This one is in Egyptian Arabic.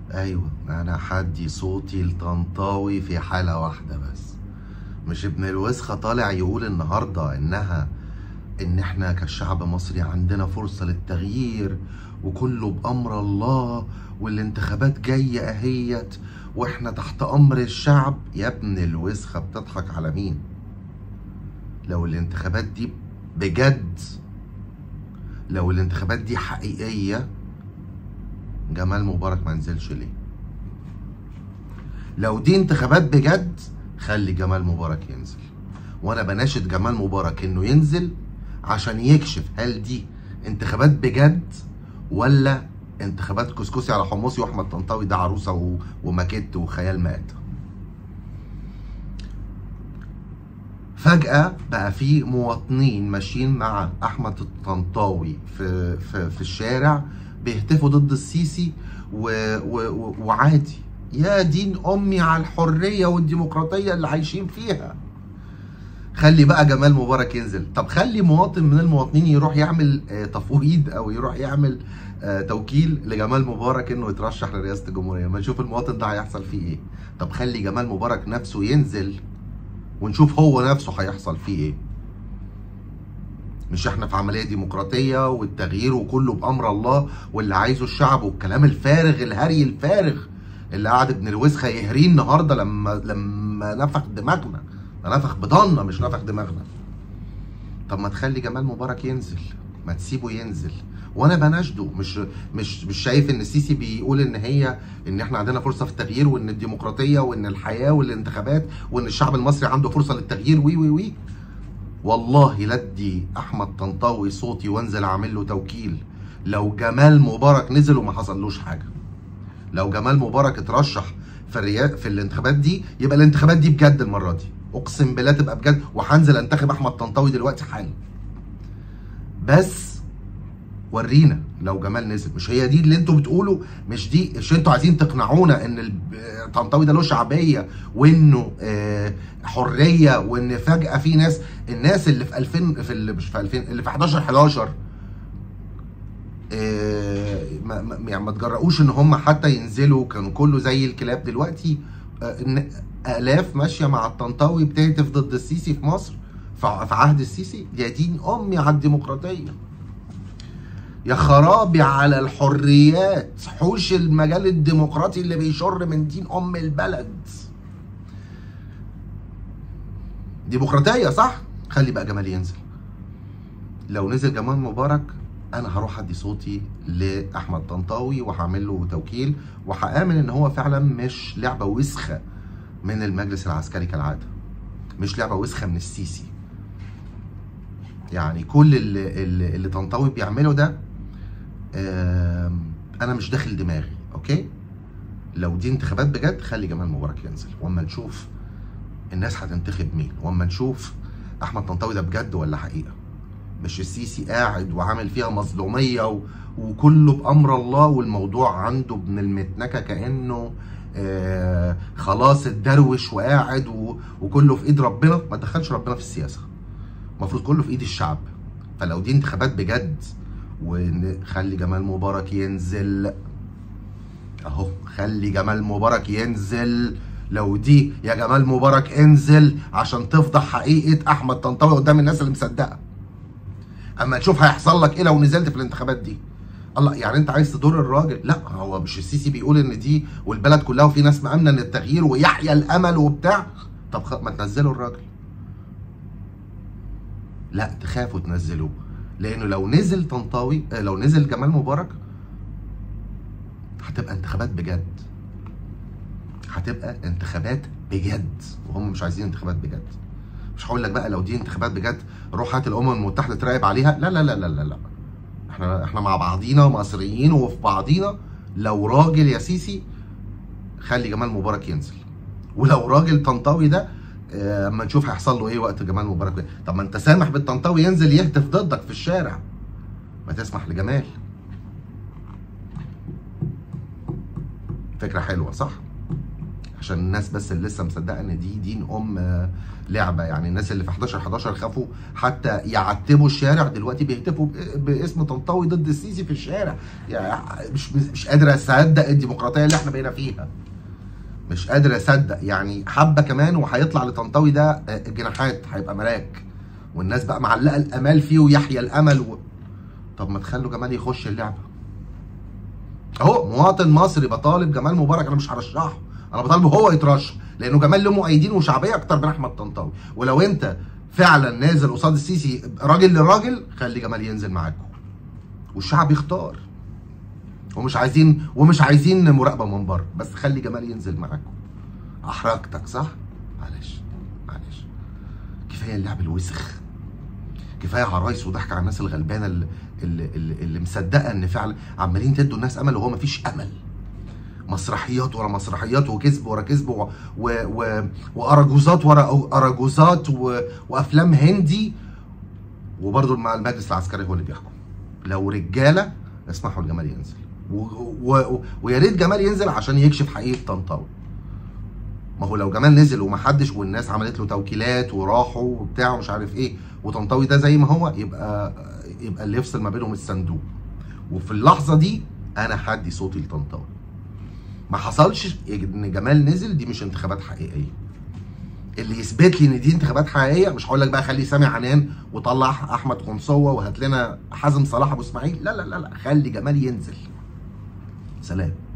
ايوه انا حدي صوتي لطنطاوي في حاله واحده بس مش ابن الوسخه طالع يقول النهارده انها ان احنا كشعب مصري عندنا فرصه للتغيير وكله بامر الله والانتخابات جايه اهيت واحنا تحت امر الشعب يا ابن الوسخه بتضحك على مين لو الانتخابات دي بجد لو الانتخابات دي حقيقيه جمال مبارك ما نزلش ليه لو دي انتخابات بجد خلي جمال مبارك ينزل وانا بناشد جمال مبارك انه ينزل عشان يكشف هل دي انتخابات بجد ولا انتخابات كسكسي على حمصي واحمد طنطاوي ده عروسه و... وماكيت وخيال مات فجأة بقى في مواطنين ماشيين مع أحمد الطنطاوي في في في الشارع بيهتفوا ضد السيسي و و و وعادي يا دين أمي على الحرية والديمقراطية اللي عايشين فيها خلي بقى جمال مبارك ينزل طب خلي مواطن من المواطنين يروح يعمل آه، تفويض او يروح يعمل آه، توكيل لجمال مبارك انه يترشح لرئاسه الجمهوريه ما نشوف المواطن ده هيحصل فيه ايه طب خلي جمال مبارك نفسه ينزل ونشوف هو نفسه هيحصل فيه ايه مش احنا في عمليه ديمقراطيه والتغيير وكله بامر الله واللي عايزه الشعب والكلام الفارغ الهري الفارغ اللي قعد ابن الوسخه يهريه النهارده لما لما نفخ دماغنا ده نفخ بضنا مش نفخ دماغنا طب ما تخلي جمال مبارك ينزل ما تسيبه ينزل وانا بناشده مش مش مش شايف ان السيسي بيقول ان هي ان احنا عندنا فرصه في التغيير وان الديمقراطيه وان الحياه والانتخابات وان الشعب المصري عنده فرصه للتغيير وي وي وي والله لدي احمد طنطاوي صوتي وانزل اعمل له توكيل لو جمال مبارك نزل وما حصلوش حاجه لو جمال مبارك اترشح في الريا... في الانتخابات دي يبقى الانتخابات دي بجد المره دي اقسم بالله تبقى بجد وهنزل انتخب احمد طنطاوي دلوقتي حالا بس ورينا لو جمال نزل مش هي دي اللي انتوا بتقولوا مش دي مش انتوا عايزين تقنعونا ان ال- طنطاوي ده له شعبيه وانه آه، حريه وان فجاه في ناس الناس اللي في 2000 في اللي مش في 2000 اللي في 11 11 آه، ما ما- يعني ما تجرؤوش ان هم حتى ينزلوا كانوا كله زي الكلاب دلوقتي آه، إن الاف ماشيه مع الطنطاوي بتهتف ضد السيسي في مصر في ع- في عهد السيسي يا دين امي على الديمقراطيه يا خرابي على الحريات حوش المجال الديمقراطي اللي بيشر من دين ام البلد ديمقراطيه صح خلي بقى جمال ينزل لو نزل جمال مبارك انا هروح ادي صوتي لاحمد طنطاوي وهعمل له توكيل وهامن ان هو فعلا مش لعبه وسخه من المجلس العسكري كالعاده مش لعبه وسخه من السيسي يعني كل اللي, اللي, اللي طنطاوي بيعمله ده آم، انا مش داخل دماغي اوكي لو دي انتخابات بجد خلي جمال مبارك ينزل واما نشوف الناس هتنتخب مين واما نشوف احمد طنطاوي ده بجد ولا حقيقه مش السيسي قاعد وعامل فيها مظلوميه و... وكله بامر الله والموضوع عنده ابن المتنكه كانه آه خلاص اتدروش وقاعد و... وكله في ايد ربنا ما تدخلش ربنا في السياسه المفروض كله في ايد الشعب فلو دي انتخابات بجد ونخلي جمال مبارك ينزل اهو خلي جمال مبارك ينزل لو دي يا جمال مبارك انزل عشان تفضح حقيقه احمد طنطاوي قدام الناس اللي مصدقه اما تشوف هيحصل لك ايه لو نزلت في الانتخابات دي الله يعني انت عايز تضر الراجل لا هو مش السيسي بيقول ان دي والبلد كلها وفي ناس مامنه ان التغيير ويحيى الامل وبتاع طب خ... ما تنزلوا الراجل لا تخافوا تنزلوه لانه لو نزل طنطاوي آه، لو نزل جمال مبارك هتبقى انتخابات بجد هتبقى انتخابات بجد وهم مش عايزين انتخابات بجد مش هقول لك بقى لو دي انتخابات بجد روح هات الامم المتحده تراقب عليها لا لا لا لا لا لا احنا احنا مع بعضينا مصريين وفي بعضينا لو راجل يا سيسي خلي جمال مبارك ينزل ولو راجل طنطاوي ده آه، اما نشوف هيحصل له ايه وقت جمال مبارك ده. طب ما انت سامح بالطنطاوي ينزل يهتف ضدك في الشارع ما تسمح لجمال فكره حلوه صح عشان الناس بس اللي لسه مصدقه ان دي دين ام آه، لعبه يعني الناس اللي في 11 11 خافوا حتى يعتبوا الشارع دلوقتي بيهتفوا ب- باسم طنطاوي ضد السيسي في الشارع يعني مش مش قادر اصدق الديمقراطيه اللي احنا بقينا فيها مش قادر اصدق يعني حبه كمان وهيطلع لطنطاوي ده آه، جناحات هيبقى ملاك والناس بقى معلقه الامال فيه ويحيى الامل و... طب ما تخلوا جمال يخش اللعبه اهو مواطن مصري بطالب جمال مبارك انا مش هرشحه انا بطالبه هو يترشح لانه جمال له مؤيدين وشعبيه اكتر من احمد طنطاوي ولو انت فعلا نازل قصاد السيسي راجل لراجل خلي جمال ينزل معاكم والشعب يختار ومش عايزين ومش عايزين مراقبه من بره بس خلي جمال ينزل معاكم احرجتك صح معلش معلش كفايه اللعب الوسخ كفايه عرايس وضحك على الناس الغلبانه اللي, اللي, اللي, اللي مصدقه ان فعلا عمالين تدوا الناس امل وهو مفيش امل مسرحيات ورا مسرحيات وكذب ورا كذب و... و... و... واراجوزات ورا اراجوزات و... وافلام هندي وبرضه مع المجلس العسكري هو اللي بيحكم لو رجاله اسمحوا لجمال ينزل و... و... ويا ريت جمال ينزل عشان يكشف حقيقه طنطاوي ما هو لو جمال نزل ومحدش والناس عملت له توكيلات وراحوا وبتاع ومش عارف ايه وطنطاوي ده زي ما هو يبقى يبقى اللي يفصل ما بينهم الصندوق وفي اللحظه دي انا هدي صوتي لطنطاوي ما حصلش ان جمال نزل دي مش انتخابات حقيقيه اللي يثبت لي ان دي انتخابات حقيقيه مش هقول لك بقى خلي سامي عنان وطلع احمد قنصوه وهات لنا حازم صلاح ابو اسماعيل لا لا لا لا خلي جمال ينزل سلام